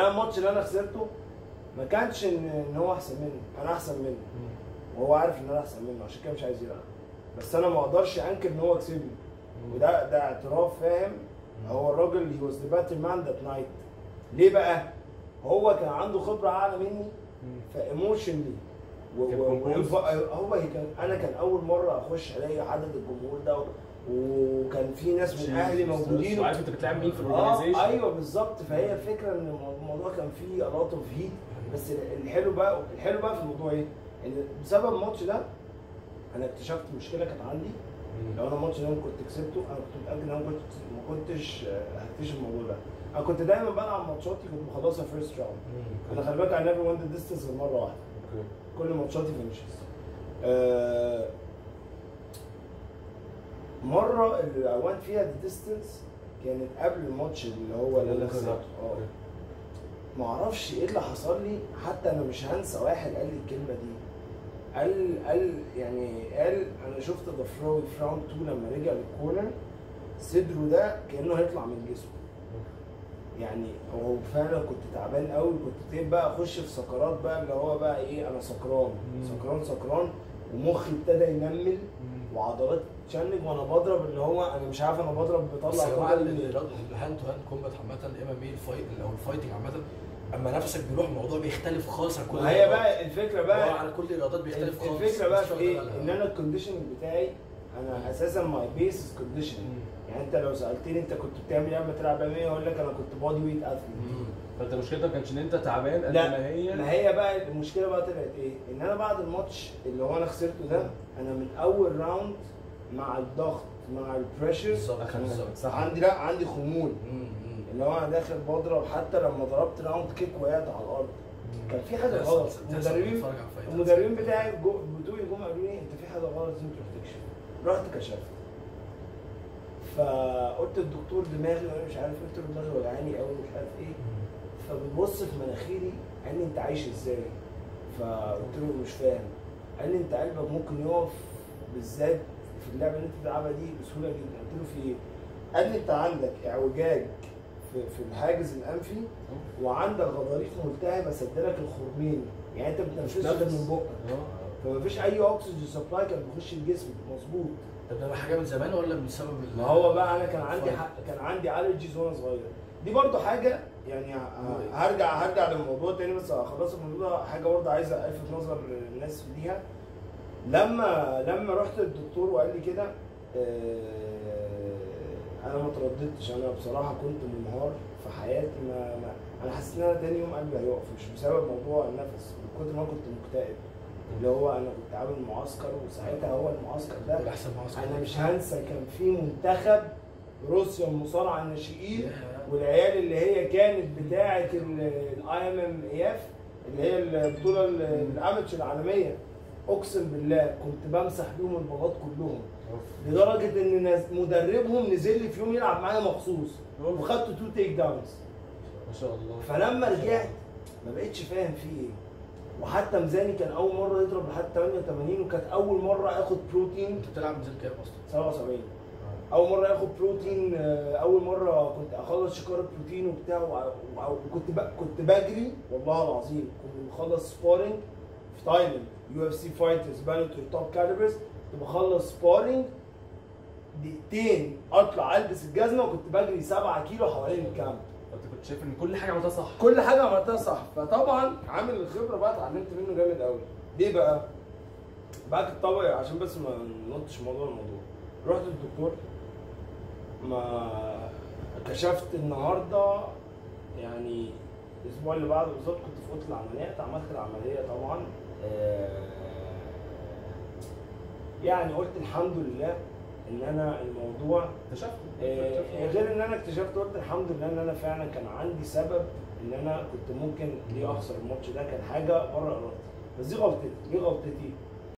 انا الماتش اللي انا خسرته ما كانش ان ان هو احسن مني انا احسن منه وهو عارف ان انا احسن منه عشان كده مش عايز يلعب بس انا ما اقدرش انكر ان هو كسبني وده ده اعتراف فاهم هو الراجل هي واز ذا باتل مان ذات نايت ليه بقى؟ هو كان عنده خبره اعلى مني فايموشنلي كان composed. هو هي كان انا كان اول مره اخش الاقي عدد الجمهور ده وكان في ناس من اهلي موجودين وعارف انت بتلعب مين في اه الاورجنايزيشن ايوه بالظبط فهي الفكره ان الموضوع كان فيه a lot of heat بس الحلو بقى الحلو بقى في الموضوع ايه؟ ان بسبب الماتش ده انا اكتشفت مشكله كانت عندي لو انا الماتش ده أنا كنت كسبته انا كنت متاكد ان انا كنت ما كنتش آه، هكتشف الموضوع ده انا كنت دايما بلعب ماتشاتي كنت بخلصها فيرست راوند انا خلي بالك انا نيفر وان ذا ديستنس غير مره واحده كل ماتشاتي فينيشز آه مره اللي وان فيها الديستنس كانت قبل الماتش اللي هو اللي انا خسرته اه ما اعرفش ايه اللي حصل لي حتى انا مش هنسى واحد قال لي الكلمه دي قال قال يعني قال انا شفت ضفراوي في راوند 2 لما رجع للكورنر صدره ده كانه هيطلع من جسمه يعني هو فعلا كنت تعبان قوي كنت ابتديت بقى اخش في سكرات بقى اللي هو بقى ايه انا سكران مم. سكران سكران ومخي ابتدى ينمل وعضلات تشنج وانا بضرب اللي هو انا مش عارف انا بضرب بس بطلع يا جماعه كل ال- الهاند تو هاند كومبات عامه الام ام اي الفايت او الفايتنج عامه اما نفسك بيروح الموضوع بيختلف خالص عن كل ما هي الرياضات. بقى الفكره هو بقى على كل الرياضات بيختلف خالص الفكره بقى مش في واخدة ايه؟ بالها. ان انا الكونديشننج بتاعي انا اساسا ماي بيس كونديشننج يعني انت لو سالتني انت كنت بتعمل ايه لما تلعب ام اقول لك انا كنت بودي ويت اثليت مم. فانت مشكلتك ما كانش ان انت تعبان قد لا ما هي ما هي بقى المشكله بقى طلعت ايه؟ ان انا بعد الماتش اللي هو انا خسرته ده انا من اول راوند مع الضغط مع البريشر بالظبط أخدت بالظبط صح. عندي لا عندي خمول مم. مم. اللي هو انا داخل بضرب حتى لما ضربت راوند كيك وقعت على الارض كان في حاجه بتحصل- غلط بتحصل المدربين بتتفرج على الفايتات. المدربين بتاعي جو- بتوعي جم قالوا لي انت في حاجه غلط لازم تروح تكشف رحت كشفت فقلت الدكتور دماغي وانا مش عارف قلت له دماغي وجعاني قوي مش عارف ايه فبيبص في مناخيري قال لي انت عايش ازاي؟ فقلت له مش فاهم قال لي انت قلبك ممكن يقف بالذات في اللعبه اللي انت بتلعبها دي بسهوله جدا قلت له في ايه؟ قال لي انت عندك اعوجاج في, في الحاجز الانفي وعندك غضاريف ملتهبه سدلك الخرمين يعني انت ما بتنفسش غير من بقك اه فمفيش اي اكسجين سبلاي كان بيخش الجسم مظبوط طب ده حاجه من زمان ولا من سبب ال- ما هو بقى انا كان عندي الفايت؟ حق كان عندي الرجيز وانا صغير دي برضو حاجه يعني ه- هرجع هرجع للموضوع تاني بس هخلص الموضوع ده حاجه برضو عايز الفت نظر الناس ليها لما لما رحت للدكتور وقال لي كده آه، انا ما ترددتش انا بصراحه كنت منهار في حياتي ما, ما انا حسيت ان انا تاني يوم قلبي هيقف مش بسبب موضوع النفس من كتر ما كنت مكتئب اللي هو انا كنت عامل معسكر وساعتها هو المعسكر ده دول احسن معسكر انا مش هنسى كان في منتخب روسيا المصارعه الناشئين ياه. والعيال اللي هي كانت بتاعه الاي ام ام اف اللي هي البطوله ال- الاماتش العالميه اقسم بالله كنت بمسح بيهم البلاط كلهم لدرجه ان ناس- مدربهم نزل لي في يوم يلعب معايا مخصوص وخدت تو تيك داونز ما شاء الله فلما رجعت ما بقتش فاهم فيه ايه وحتى ميزاني كان اول مره يضرب لحد 88 وكانت اول مره اخد بروتين انت بتلعب ميزان كام اصلا؟ 77 اول مره اخد بروتين آه، اول مره كنت اخلص شكاره بروتين وبتاع وع- وع- وكنت ب... كنت بجري والله العظيم كنت بخلص سبارينج في تايلاند يو اف سي فايترز بانتر توب كاليبرز كنت بخلص سبارينج دقيقتين اطلع البس الجزمه وكنت بجري 7 كيلو حوالين الكامب فانت كنت شايف ان كل حاجه عملتها صح كل حاجه عملتها صح فطبعا عامل الخبره بقى اتعلمت منه جامد قوي ليه بقى بعد الطبق عشان بس ما ننطش موضوع الموضوع رحت للدكتور ما كشفت النهارده يعني الاسبوع اللي بعده بالظبط كنت في اوضه العمليات عملت العمليه طبعا آه، يعني قلت الحمد لله ان انا الموضوع اكتشفت آه، غير ان انا اكتشفت قلت الحمد لله ان انا فعلا كان عندي سبب ان انا كنت ممكن ليه اخسر الماتش ده كان حاجه بره ارادتي بس دي غلطتي دي غلطتي